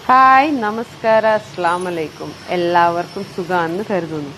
hi നമസ്കാരം അസ്സാം വലൈക്കും എല്ലാവർക്കും സുഖമാണെന്ന് കരുതുന്നു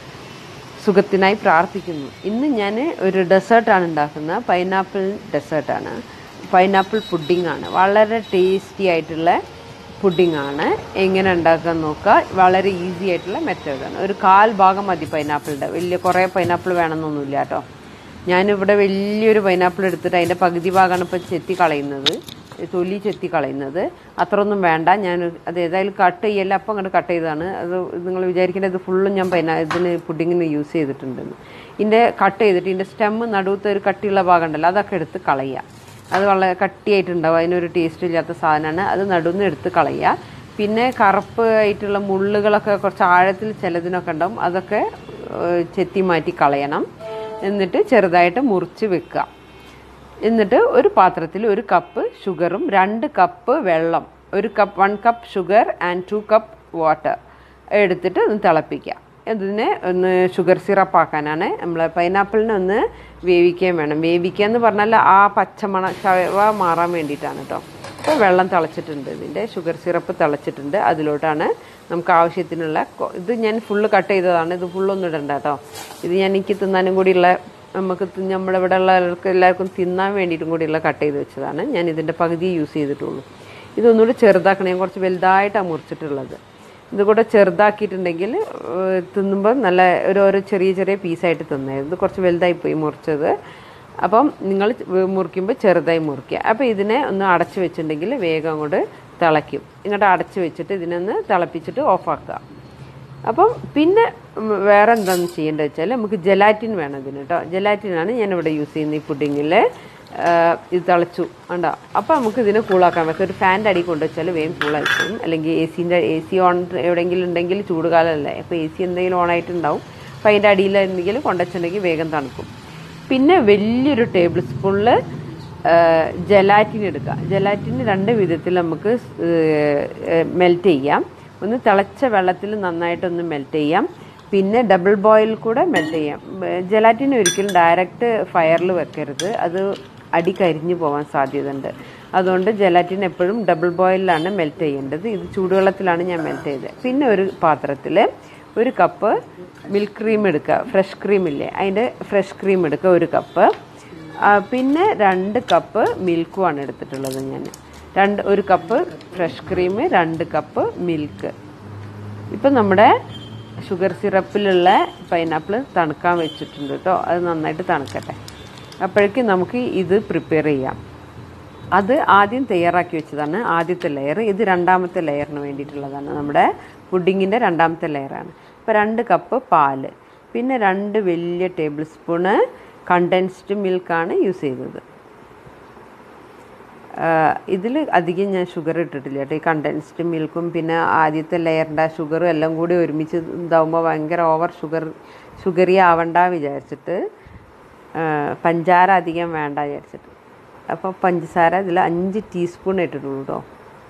സുഖത്തിനായി പ്രാർത്ഥിക്കുന്നു ഇന്ന് ഞാൻ ഒരു ഡെസേർട്ടാണ് ഉണ്ടാക്കുന്നത് പൈനാപ്പിൾ ഡെസേർട്ടാണ് പൈനാപ്പിൾ പുഡിംഗ് ആണ് വളരെ ടേസ്റ്റി ആയിട്ടുള്ള പുഡിംഗ് ആണ് എങ്ങനെ ഉണ്ടാക്കാൻ നോക്കുക വളരെ ഈസി ആയിട്ടുള്ള മെത്തേഡാണ് ഒരു കാൽ ഭാഗം മതി പൈനാപ്പിളിൻ്റെ വലിയ കുറേ പൈനാപ്പിൾ വേണമെന്നൊന്നുമില്ല കേട്ടോ ഞാനിവിടെ വലിയൊരു പൈനാപ്പിൾ എടുത്തിട്ട് അതിൻ്റെ പകുതി ഭാഗമാണ് ഇപ്പോൾ ചെത്തി കളയുന്നത് തൊലി ചെത്തി കളയുന്നത് അത്രയൊന്നും വേണ്ട ഞാൻ അത് ഏതായാലും കട്ട് ചെയ്യല്ല അപ്പം അങ്ങോട്ട് കട്ട് ചെയ്തതാണ് അത് നിങ്ങൾ വിചാരിക്കേണ്ടത് ഇത് ഫുള്ളും ഞാൻ പൈനാ ഇതിന് പുഡിങ്ങിന് യൂസ് ചെയ്തിട്ടുണ്ടെന്ന് ഇതിൻ്റെ കട്ട് ചെയ്തിട്ട് ഇതിൻ്റെ സ്റ്റെമ്മ് നടുവത്തെ ഒരു കട്ടിയുള്ള ഭാഗം ഉണ്ടല്ലോ അതൊക്കെ എടുത്ത് കളയുക അത് വളരെ കട്ടിയായിട്ടുണ്ടാവും അതിനൊരു ടേസ്റ്റ് ഇല്ലാത്ത സാധനമാണ് അത് നടുന്ന് എടുത്ത് കളയുക പിന്നെ കറുപ്പ് ആയിട്ടുള്ള മുള്ളുകളൊക്കെ കുറച്ച് ആഴത്തിൽ ചിലതിനൊക്കെ ഉണ്ടാവും അതൊക്കെ ഏഹ്, ചെത്തി മാറ്റി കളയണം എന്നിട്ട് ചെറുതായിട്ട് മുറിച്ച് വെക്കുക എന്നിട്ട് ഒരു പാത്രത്തിൽ ഒരു കപ്പ് ഷുഗറും രണ്ട് കപ്പ് വെള്ളം ഒരു cup one cup sugar and two cup water എടുത്തിട്ട് ഒന്ന് തിളപ്പിക്കുക ഇതിനെ ഒന്ന് ഷുഗർ സിറപ്പ് ആക്കാനാണ് നമ്മൾ പൈനാപ്പിളിനെ ഒന്ന് വേവിക്കാൻ വേണം വേവിക്കുക എന്ന് പറഞ്ഞാൽ ആ പച്ചമണ ചവ മാറാൻ വേണ്ടിയിട്ടാണ് കേട്ടോ അപ്പോൾ വെള്ളം തിളച്ചിട്ടുണ്ട് ഇതിൻ്റെ ഷുഗർ സിറപ്പ് തിളച്ചിട്ടുണ്ട് അതിലോട്ടാണ് നമുക്ക് ആവശ്യത്തിനുള്ള കൊ- ഇത് ഞാൻ ഫുള്ള് കട്ട് ചെയ്തതാണ് ഇത് ഫുള്ളൊന്നും ഇടണ്ട കേട്ടോ ഇത് ഞാൻ എനിക്ക് തിന്നാനും കൂടിയുള്ള നമുക്ക് തി- നമ്മുടെ ഇവിടെ ഉള്ളവർക്ക് എല്ലാവർക്കും തിന്നാൻ വേണ്ടിയിട്ടും കൂടിയുള്ള കട്ട് ചെയ്ത് വെച്ചതാണ് ഞാൻ ഇതിൻ്റെ പകുതി യൂസ് ചെയ്തിട്ടുള്ളൂ ഇതൊന്നുകൂടി ചെറുതാക്കണം ഞാൻ കുറച്ച് വലുതായിട്ടാണ് മുറിച്ചിട്ടുള്ളത് ഇത് കൂടെ ചെറുതാക്കിയിട്ടുണ്ടെങ്കിൽ ഏഹ്, തിന്നുമ്പോൾ നല്ല ഒരു ഓരോ ചെറിയ ചെറിയ പീസായിട്ട് തിന്നായിരുന്നു ഇത് കുറച്ച് വലുതായി പോയി മുറിച്ചത് അപ്പം നിങ്ങൾ മുറിക്കുമ്പോൾ ചെറുതായി മുറിക്കുക അപ്പോൾ ഇതിനെ ഒന്ന് അടച്ച് വെച്ചിട്ടുണ്ടെങ്കിൽ വേഗം അങ്ങോട്ട് തിളയ്ക്കും ഇങ്ങോട്ട് അടച്ച് വെച്ചിട്ട് ഇതിനൊന്ന് തിളപ്പിച്ചിട്ട് ഓഫാക്കുക അപ്പം പിന്നെ ഉം, വേറെ എന്താണെന്ന് ചെയ്യേണ്ടത് വെച്ചാൽ നമുക്ക് ജെലാറ്റിൻ വേണം ഇതിന് കേട്ടോ ജെലാറ്റിനാണ് ഞാനിവിടെ യൂസ് ചെയ്യുന്ന ഈ പുഡിങ്ങിൽ ഇത് തിളച്ചു കണ്ടോ അപ്പോൾ നമുക്ക് ഇതിനെ കൂളാക്കാൻ വെക്കാം ഒരു ഫാൻ്റെ അടി കൊണ്ട് വെച്ചാൽ വേഗം കൂളായി പോകും അല്ലെങ്കിൽ എ സിൻ്റെ എ സി ഓൺ എവിടെയെങ്കിലും ഉണ്ടെങ്കിൽ ചൂടുകാലമല്ലേ അപ്പോൾ എ സി എന്തെങ്കിലും ഓൺ ആയിട്ടുണ്ടാവും അപ്പോൾ അതിൻ്റെ അടിയിൽ എന്തെങ്കിലും കൊണ്ടുവച്ചിട്ടുണ്ടെങ്കിൽ വേഗം തണുക്കും പിന്നെ വലിയൊരു ടേബിൾ സ്പൂണിൽ ജലാറ്റിൻ എടുക്കുക ജലാറ്റിൻ രണ്ട് വിധത്തിൽ നമുക്ക് മെൽറ്റ് ചെയ്യാം ഒന്ന് തിളച്ച വെള്ളത്തിൽ നന്നായിട്ടൊന്ന് മെൽറ്റ് ചെയ്യാം പിന്നെ ഡബിൾ ബോയിൽ കൂടെ മെൽറ്റ് ചെയ്യാം ജലാറ്റിൻ ഒരിക്കലും ഡയറക്റ്റ് ഫയറിൽ വെക്കരുത് അത് അടി കരിഞ്ഞു പോകാൻ സാധ്യതയുണ്ട് അതുകൊണ്ട് ജലാറ്റിൻ എപ്പോഴും ഡബിൾ ബോയിലാണ് മെൽറ്റ് ചെയ്യേണ്ടത് ഇത് ചൂടുവെള്ളത്തിലാണ് ഞാൻ മെൽറ്റ് ചെയ്തത് പിന്നെ ഒരു പാത്രത്തിൽ ഒരു കപ്പ് മിൽക്ക് ക്രീം എടുക്കുക ഫ്രഷ് ക്രീം ഇല്ലേ അതിൻ്റെ ഫ്രഷ് ക്രീം എടുക്കുക ഒരു കപ്പ് ആ, പിന്നെ രണ്ട് കപ്പ് മിൽക്കുമാണ് എടുത്തിട്ടുള്ളത് ഞാൻ രണ്ട് ഒരു കപ്പ് ഫ്രഷ് ക്രീം രണ്ട് കപ്പ് മിൽക്ക് ഇപ്പം നമ്മുടെ ഷുഗർ സിറപ്പിലുള്ള പൈനാപ്പിൾ തണുക്കാൻ വെച്ചിട്ടുണ്ട് കേട്ടോ അത് നന്നായിട്ട് തണുക്കട്ടെ അപ്പോഴേക്കും നമുക്ക് ഇത് പ്രിപ്പയർ ചെയ്യാം അത് ആദ്യം തയ്യാറാക്കി വെച്ചതാണ് ആദ്യത്തെ ലെയർ ഇത് രണ്ടാമത്തെ ലെയറിന് വേണ്ടിയിട്ടുള്ളതാണ് നമ്മുടെ പുഡിങ്ങിൻ്റെ രണ്ടാമത്തെ ലെയറാണ് ഇപ്പോൾ രണ്ട് കപ്പ് പാല് പിന്നെ രണ്ട് വലിയ ടേബിൾ സ്പൂണ് കണ്ടൻസ്ഡ് മിൽക്കാണ് യൂസ് ചെയ്തത് ഇതിൽ അധികം ഞാൻ ഷുഗർ ഇട്ടിട്ടില്ല കേട്ടോ ഈ കണ്ടൻസ്ഡ് മിൽക്കും പിന്നെ ആദ്യത്തെ ലെയറിൻ്റെ ഷുഗറും എല്ലാം കൂടി ഒരുമിച്ച് ഇതാവുമ്പോൾ ഭയങ്കര ഓവർ ഷുഗർ ഷുഗറി ആവണ്ട വിചാരിച്ചിട്ട് ആ, പഞ്ചാര അധികം വേണ്ട വിചാരിച്ചിട്ട് അപ്പോൾ പഞ്ചസാര ഇതിൽ അഞ്ച് ടീസ്പൂൺ ഇട്ടിട്ടുള്ളൂ കേട്ടോ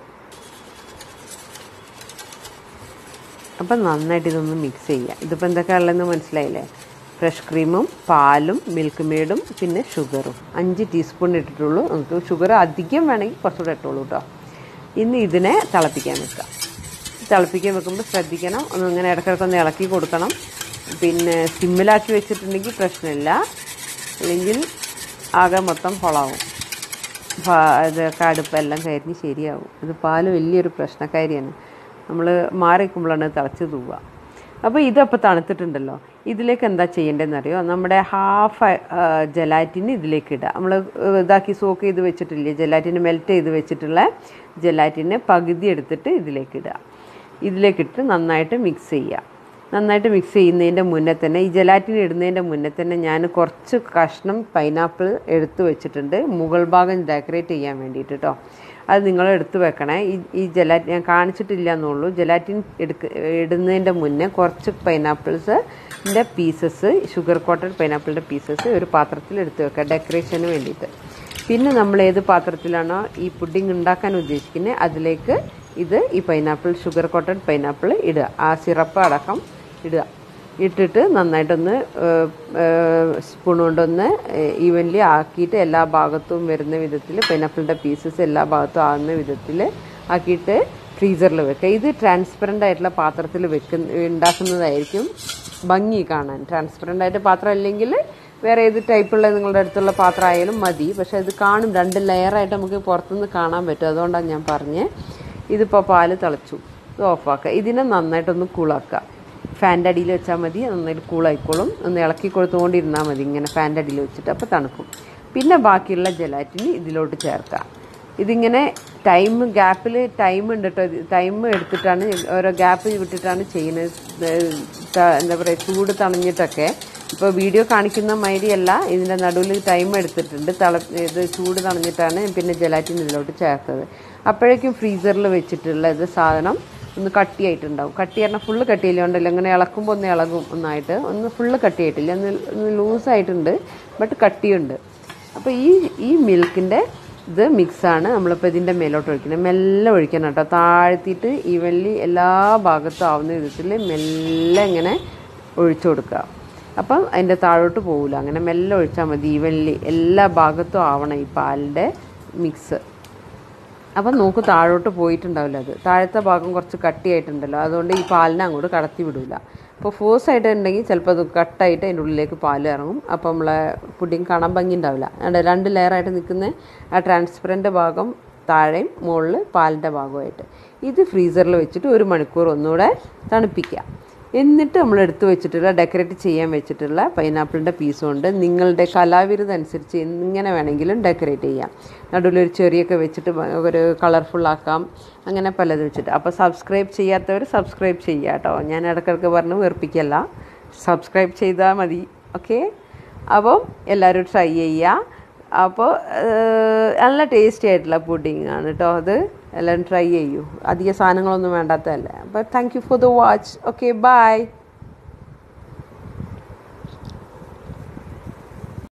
അപ്പം നന്നായിട്ട് ഇതൊന്ന് മിക്സ് ചെയ്യുക ഇതിപ്പോൾ എന്തൊക്കെയാണ് ഉള്ളതെന്ന് മനസ്സിലായില്ലേ ഫ്രഷ് ക്രീമും പാലും മിൽക്ക് മെയ്ഡും പിന്നെ ഷുഗറും അഞ്ച് ടീസ്പൂൺ ഇട്ടിട്ടുള്ളൂ നമുക്ക് ഷുഗർ അധികം വേണമെങ്കിൽ കുറച്ചുകൂടെ ഇട്ടുള്ളൂ കേട്ടോ ഇന്ന് ഇതിനെ തിളപ്പിക്കാൻ വെക്കുക തിളപ്പിക്കാൻ വെക്കുമ്പോൾ ശ്രദ്ധിക്കണം ഒന്ന് ഇങ്ങനെ ഇടയ്ക്കിടയ്ക്ക് ഒന്ന് ഇളക്കി കൊടുക്കണം പിന്നെ സിമ്മിലാക്കി വെച്ചിട്ടുണ്ടെങ്കിൽ പ്രശ്നമില്ല അല്ലെങ്കിൽ ആകെ മൊത്തം കൊളാവും ഇതൊക്കെ അടുപ്പെല്ലാം കരിഞ്ഞ് ശരിയാവും ഇത് പാല് വലിയൊരു പ്രശ്നക്കാരിയാണ് നമ്മൾ മാറിക്കുമ്പോഴാണ് തിളച്ച് തൂവുക അപ്പോൾ ഇതപ്പോൾ തണുത്തിട്ടുണ്ടല്ലോ ഇതിലേക്ക് എന്താ ചെയ്യേണ്ടതെന്ന് അറിയോ നമ്മുടെ ഹാഫ് ജലാറ്റിന് ഇതിലേക്ക് ഇടുക നമ്മൾ ഇതാക്കി സോക്ക് ചെയ്ത് വെച്ചിട്ടില്ലേ ജലാറ്റിന് മെൽറ്റ് ചെയ്ത് വെച്ചിട്ടുള്ള ജലാറ്റിന് പകുതി എടുത്തിട്ട് ഇതിലേക്ക് ഇടുക ഇതിലേക്കിട്ട് നന്നായിട്ട് മിക്സ് ചെയ്യുക നന്നായിട്ട് മിക്സ് ചെയ്യുന്നതിൻ്റെ മുന്നേ തന്നെ ഈ ജലാറ്റിൻ ഇടുന്നതിൻ്റെ മുന്നേ തന്നെ ഞാൻ കുറച്ച് കഷ്ണം പൈനാപ്പിൾ എടുത്ത് വെച്ചിട്ടുണ്ട് മുകൾ ഭാഗം ഡെക്കറേറ്റ് ചെയ്യാൻ വേണ്ടിയിട്ട് കേട്ടോ അത് നിങ്ങൾ എടുത്ത് വെക്കണേ ഈ ഈ ജലാറ്റിൻ ഞാൻ കാണിച്ചിട്ടില്ല എന്നുള്ളൂ ജലാറ്റിൻ എടുക്ക ഇടുന്നതിൻ്റെ മുന്നേ കുറച്ച് പൈനാപ്പിൾസിൻ്റെ പീസസ് ഷുഗർ കോട്ടഡ് പൈനാപ്പിളിൻ്റെ പീസസ് ഒരു പാത്രത്തിൽ എടുത്ത് വെക്കുക ഡെക്കറേഷന് വേണ്ടിയിട്ട് പിന്നെ നമ്മൾ ഏത് പാത്രത്തിലാണോ ഈ പുഡിംഗ് ഉണ്ടാക്കാൻ ഉദ്ദേശിക്കുന്നത് അതിലേക്ക് ഇത് ഈ പൈനാപ്പിൾ ഷുഗർ കോട്ടഡ് പൈനാപ്പിൾ ഇടുക ആ സിറപ്പ് അടക്കം ഇടുക ഇട്ടിട്ട് നന്നായിട്ടൊന്ന് സ്പൂൺ കൊണ്ടൊന്ന് ഈവൻലി ആക്കിയിട്ട് എല്ലാ ഭാഗത്തും വരുന്ന വിധത്തിൽ പൈനാപ്പിളിൻ്റെ പീസസ് എല്ലാ ഭാഗത്തും ആകുന്ന വിധത്തിൽ ആക്കിയിട്ട് ഫ്രീസറിൽ വെക്കുക ഇത് ട്രാൻസ്പെറൻ്റ് ആയിട്ടുള്ള പാത്രത്തിൽ വെക്കുന്ന ഉണ്ടാക്കുന്നതായിരിക്കും ഭംഗി കാണാൻ ട്രാൻസ്പെറൻ്റ് ആയിട്ട് പാത്രം അല്ലെങ്കിൽ വേറെ ഏത് ടൈപ്പുള്ള നിങ്ങളുടെ അടുത്തുള്ള പാത്രം ആയാലും മതി പക്ഷെ ഇത് കാണും രണ്ട് ലെയറായിട്ട് നമുക്ക് പുറത്തുനിന്ന് കാണാൻ പറ്റും അതുകൊണ്ടാണ് ഞാൻ പറഞ്ഞത് ഇതിപ്പോൾ പാല് തിളച്ചു ഇത് ഓഫാക്കുക ഇതിനെ നന്നായിട്ടൊന്ന് കൂളാക്കുക ഫാൻ്റെ അടിയിൽ വെച്ചാൽ മതി നന്നായിട്ട് കൂളായിക്കോളും ഒന്ന് ഇളക്കി കൊടുത്തുകൊണ്ടിരുന്നാൽ മതി ഇങ്ങനെ ഫാൻ്റെ അടിയിൽ വെച്ചിട്ട് അപ്പോൾ തണുക്കും പിന്നെ ബാക്കിയുള്ള ജലാറ്റിന് ഇതിലോട്ട് ചേർക്കാം ഇതിങ്ങനെ ടൈം ഗ്യാപ്പിൽ ടൈം ഉണ്ട് കേട്ടോ ടൈം എടുത്തിട്ടാണ് ഓരോ ഗ്യാപ്പ് വിട്ടിട്ടാണ് ചെയ്യുന്നത് ഇത് ത- എന്താ പറയുക ചൂട് തണിഞ്ഞിട്ടൊക്കെ ഇപ്പോൾ വീഡിയോ കാണിക്കുന്ന മാതിരിയല്ല ഇതിൻ്റെ നടുവിൽ ടൈം എടുത്തിട്ടുണ്ട് തള ഇത് ചൂട് തണിഞ്ഞിട്ടാണ് പിന്നെ ജലാറ്റിൻ ഇതിലോട്ട് ചേർത്തത് അപ്പോഴേക്കും ഫ്രീസറിൽ വെച്ചിട്ടുള്ള ഇത് സാധനം ഒന്ന് കട്ടിയായിട്ടുണ്ടാവും കട്ടി പറഞ്ഞാൽ ഫുള്ള് കട്ടിയില്ലോണ്ടല്ലോ ഇങ്ങനെ ഇളക്കുമ്പോൾ ഒന്ന് ഇളകും ഒന്നായിട്ട് ഒന്ന് ഫുള്ള് കട്ടിയായിട്ടില്ല ഒന്ന് ഒന്ന് ലൂസായിട്ടുണ്ട് ബട്ട് കട്ടിയുണ്ട് അപ്പോൾ ഈ ഈ മിൽക്കിൻ്റെ ഇത് മിക്സാണ് നമ്മളിപ്പോൾ ഇതിൻ്റെ മേലോട്ട് ഒഴിക്കുന്നത് മെല്ലെ ഒഴിക്കണം കേട്ടോ താഴ്ത്തിയിട്ട് ഈവൻലി എല്ലാ ഭാഗത്തും ആവുന്ന വിധത്തിൽ മെല്ലെ ഇങ്ങനെ ഒഴിച്ചു കൊടുക്കുക അപ്പം അതിൻ്റെ താഴോട്ട് പോകില്ല അങ്ങനെ മെല്ലെ ഒഴിച്ചാൽ മതി ഈവൻലി എല്ലാ ഭാഗത്തും ആവണം ഈ പാലിൻ്റെ മിക്സ് അപ്പം നോക്ക് താഴോട്ട് പോയിട്ടുണ്ടാവില്ല അത് താഴത്തെ ഭാഗം കുറച്ച് കട്ടിയായിട്ടുണ്ടല്ലോ അതുകൊണ്ട് ഈ പാലിനെ അങ്ങോട്ട് കടത്തി വിടില്ല അപ്പോൾ ഫോഴ്സ് ആയിട്ട് ഉണ്ടെങ്കിൽ ചിലപ്പോൾ അത് കട്ടായിട്ട് അതിൻ്റെ ഉള്ളിലേക്ക് പാൽ ഇറങ്ങും അപ്പോൾ നമ്മളെ പുഡിങ് കാണാൻ ഭംഗി ഉണ്ടാവില്ല അതുകൊണ്ട് രണ്ട് ലെയറായിട്ട് നിൽക്കുന്ന ആ ട്രാൻസ്പെറൻറ്റ് ഭാഗം താഴെയും മുകളിൽ പാലിൻ്റെ ഭാഗമായിട്ട് ഇത് ഫ്രീസറിൽ വെച്ചിട്ട് ഒരു മണിക്കൂർ ഒന്നുകൂടെ തണുപ്പിക്കുക എന്നിട്ട് നമ്മൾ എടുത്തു വെച്ചിട്ടുള്ള ഡെക്കറേറ്റ് ചെയ്യാൻ വെച്ചിട്ടുള്ള പൈനാപ്പിളിൻ്റെ പീസ് കൊണ്ട് നിങ്ങളുടെ കലാവിരുത് അനുസരിച്ച് എങ്ങനെ വേണമെങ്കിലും ഡെക്കറേറ്റ് ചെയ്യാം നടുവിലൊരു ചെറിയൊക്കെ വെച്ചിട്ട് ഭ- ഒരു കളർഫുൾ ആക്കാം അങ്ങനെ പലതും വെച്ചിട്ട് അപ്പോൾ സബ്സ്ക്രൈബ് ചെയ്യാത്തവർ സബ്സ്ക്രൈബ് ചെയ്യുക കേട്ടോ ഞാൻ ഇടയ്ക്കിടയ്ക്ക് പറഞ്ഞ് വെറുപ്പിക്കല്ല സബ്സ്ക്രൈബ് ചെയ്താൽ മതി ഓക്കെ അപ്പോൾ എല്ലാവരും ട്രൈ ചെയ്യുക അപ്പോൾ നല്ല ടേസ്റ്റി ആയിട്ടുള്ള പുഡിംഗ് ആണ് കേട്ടോ അത് എല്ലാവരും ട്രൈ ചെയ്യൂ അധിക സാധനങ്ങളൊന്നും വേണ്ടാത്തതല്ലേ അപ്പോൾ thank you for the watch okay by